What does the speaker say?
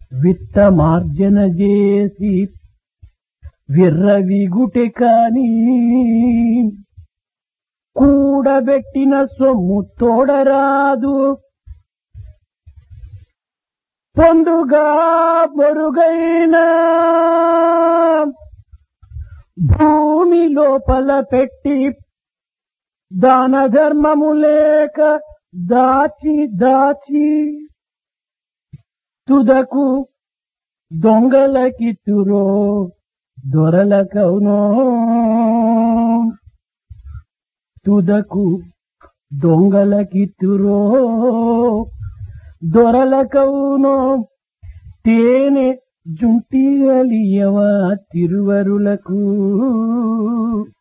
విత్తమార్జన చేసి విర్రవిగుటె కాని కూడబెట్టిన సొమ్ము తోడరాదు పొందుగా బొరుగైన భూమి లోపల పెట్టి దాన ధర్మము లేక దాచి దాచి తుదకు దొంగలకిత్తురో దొరలకవునో తుదకు దొంగలకిత్తురో దొరలకవునో తేనె జుంటిగలియవా తిరువరులకు